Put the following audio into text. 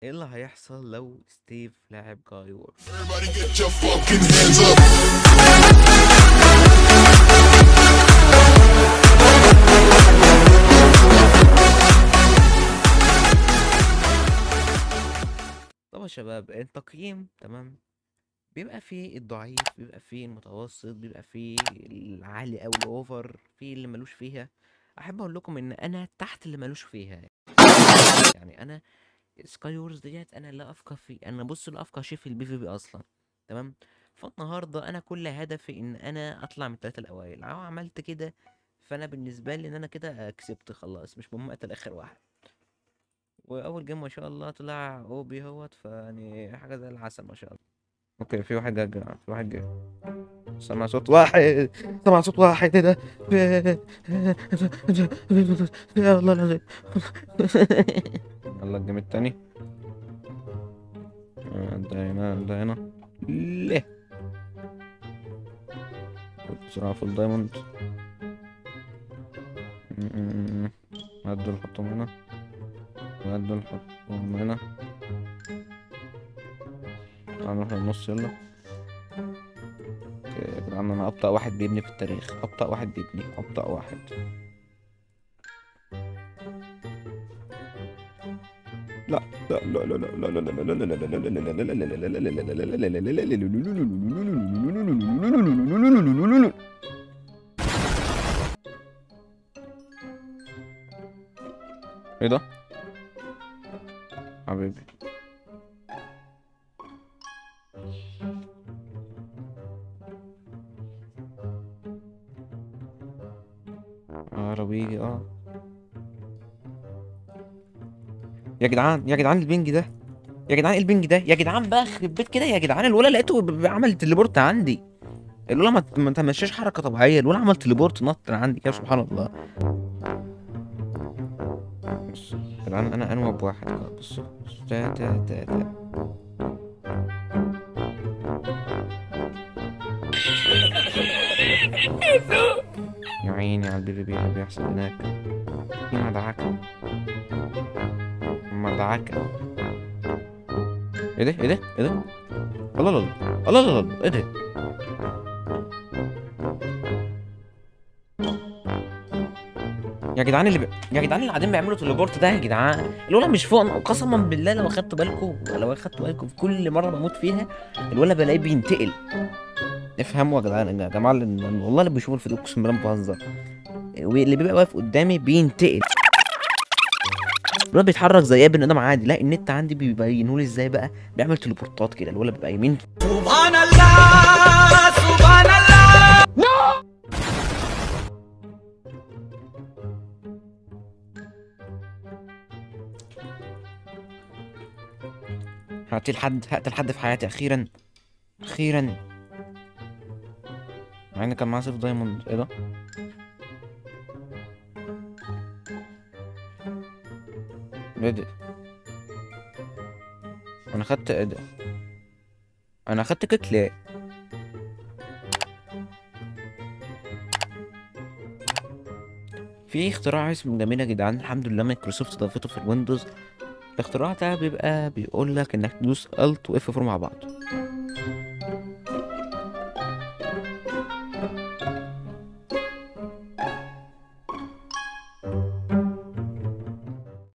ايه اللي هيحصل لو ستيف لعب جاي وور Everybody get your fucking hands up. طب يا شباب التقييم تمام بيبقى فيه الضعيف بيبقى فيه المتوسط بيبقى فيه العالي او الاوفر فيه اللي ملوش فيها احب اقول لكم ان انا تحت اللي ملوش فيها يعني انا سكاي وورز ديت انا لا افقه فيه انا بص لا افقه شيء في البي في بي اصلا تمام فالنهارده انا كل هدفي ان انا اطلع من الثلاثه الاوائل لو عملت كده فانا بالنسبه لي ان انا كده كسبت خلاص مش مهم اقتل اخر واحد واول جيم ما شاء الله طلع اوبي هوت فيعني حاجه زي العسل ما شاء الله اوكي في واحد جا في واحد جا سمع صوت واحد سمع صوت واحد ايه ده يا الله العظيم يلا الجيم التاني آه، ده هنا ده هنا ليه بسرعة في الدايموند م- م- م. هدول نحطهم هنا وهدول نحطهم هنا تعالوا نروح للنص يلا اوكي يا جدعان انا ابطأ واحد بيبني في التاريخ ابطأ واحد بيبني ابطأ واحد لا لا لا لا لا لا لا لا لا لا ايه ده حبيبي عربي اه يا جدعان يا جدعان البنج ده يا جدعان إيه البنج ده يا جدعان بقى يخرب بيت كده يا جدعان الولا لقيته ب- ب- عمل تليبورت عندي الولا ما ما تمشيش حركه طبيعيه الولا عمل تليبورت نط عندي كده سبحان الله بص يا جدعان انا انوب واحد بص بص تا تا تا تا يا عيني على البيبي بي اللي بيحصل هناك في مدعكة مدعكة ايه ده ايه ده ايه ده الله الله الله الله الله ايه ده يا جدعان اللي ب... يا جدعان اللي قاعدين بيعملوا تليبورت ده يا جدعان الولا مش فوق قسما بالله لو اخدتوا بالكم لو اخدتوا بالكم في كل مره بموت فيها الولا بلاقيه بينتقل افهموا يا جدعان يا جماعه اللي- والله اللي بيشوفوا الفيديو اقسم بالله ما بهزر واللي بيبقى واقف قدامي بينتقل الولا بيتحرك زي اي بني ادم عادي لا النت عندي بيبينهولي ازاي بقى بيعمل تليبورتات كده الولا بيبقى يمين سبحان الله سبحان الله هقتل حد هقتل حد في حياتي اخيرا اخيرا مع ان كان معاه سيف دايموند ايه ده ايه ده انا خدت ايه ده انا خدت كيك ليه في اختراع اسمه جميل يا جدعان الحمد لله مايكروسوفت ضافته في الويندوز الاختراع ده بيبقى بيقول لك انك تدوس الت واف 4 مع بعض